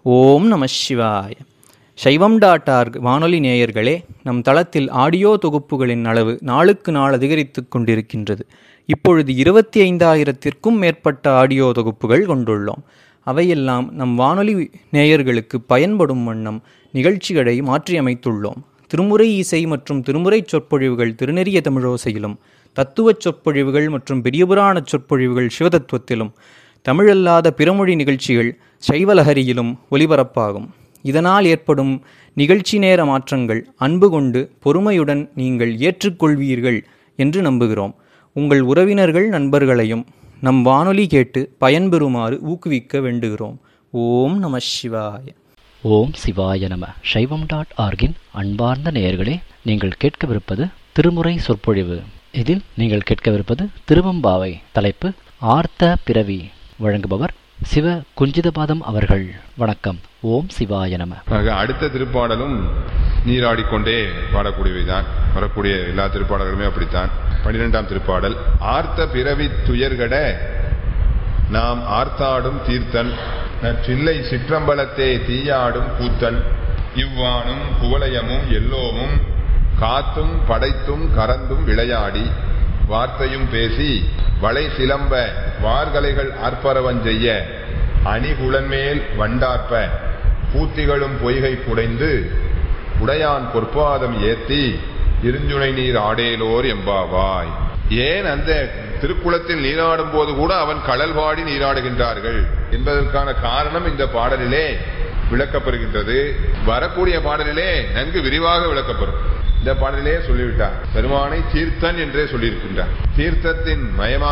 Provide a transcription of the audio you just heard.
ஓம் நம சிவாய சைவம் டாட் ஆர்க் வானொலி நேயர்களே நம் தளத்தில் ஆடியோ தொகுப்புகளின் அளவு நாளுக்கு நாள் அதிகரித்து கொண்டிருக்கின்றது இப்பொழுது இருபத்தி ஐந்தாயிரத்திற்கும் மேற்பட்ட ஆடியோ தொகுப்புகள் கொண்டுள்ளோம் அவையெல்லாம் நம் வானொலி நேயர்களுக்கு பயன்படும் வண்ணம் நிகழ்ச்சிகளை மாற்றியமைத்துள்ளோம் திருமுறை இசை மற்றும் திருமுறை சொற்பொழிவுகள் திருநெறிய தமிழோசையிலும் தத்துவச் சொற்பொழிவுகள் மற்றும் பெரியபுராண சொற்பொழிவுகள் சிவதத்துவத்திலும் தமிழல்லாத பிறமொழி நிகழ்ச்சிகள் சைவலஹரியிலும் ஒலிபரப்பாகும் இதனால் ஏற்படும் நிகழ்ச்சி நேர மாற்றங்கள் அன்பு கொண்டு பொறுமையுடன் நீங்கள் ஏற்றுக்கொள்வீர்கள் என்று நம்புகிறோம் உங்கள் உறவினர்கள் நண்பர்களையும் நம் வானொலி கேட்டு பயன்பெறுமாறு ஊக்குவிக்க வேண்டுகிறோம் ஓம் நம சிவாய ஓம் சிவாய நம சைவம் டாட் ஆர்கின் அன்பார்ந்த நேயர்களே நீங்கள் கேட்கவிருப்பது திருமுறை சொற்பொழிவு இதில் நீங்கள் கேட்கவிருப்பது திருவம்பாவை தலைப்பு ஆர்த்த பிறவி வழங்குபவர் சிவ குஞ்சிதபாதம் அவர்கள் வணக்கம் ஓம் சிவாய நம ஆக அடுத்த திருப்பாடலும் நீராடிக்கொண்டே பாடக்கூடியவைதான் வரக்கூடிய எல்லா திருப்பாடல்களுமே அப்படித்தான் பன்னிரெண்டாம் திருப்பாடல் ஆர்த்த பிறவி துயர்கட நாம் ஆர்த்தாடும் தீர்த்தன் நற்றில்லை சிற்றம்பலத்தே தீயாடும் கூத்தன் இவ்வானும் குவலயமும் எல்லோமும் காத்தும் படைத்தும் கறந்தும் விளையாடி வார்த்தையும் பேசி வளை சிலம்ப வார்கலைகள் ஆர்ப்பரவஞ் செய்ய அணிகுளன்மேல் வண்டார்ப்ப பூத்திகளும் பொய்கை புடைந்து உடையான் பொற்பாதம் ஏத்தி இருஞ்சுனை நீர் ஆடேலோர் எம்பாவாய் ஏன் அந்த திருக்குளத்தில் நீராடும் போது கூட அவன் கடல் பாடி நீராடுகின்றார்கள் என்பதற்கான காரணம் இந்த பாடலிலே விளக்கப்படுகின்றது வரக்கூடிய பாடலிலே நன்கு விரிவாக விளக்கப்படும் இந்த பாடலிலே சொல்லிவிட்டார் பெருமானை தீர்த்தன் என்றே சொல்லியிருக்கின்றார் தீர்த்தத்தின் மயமாக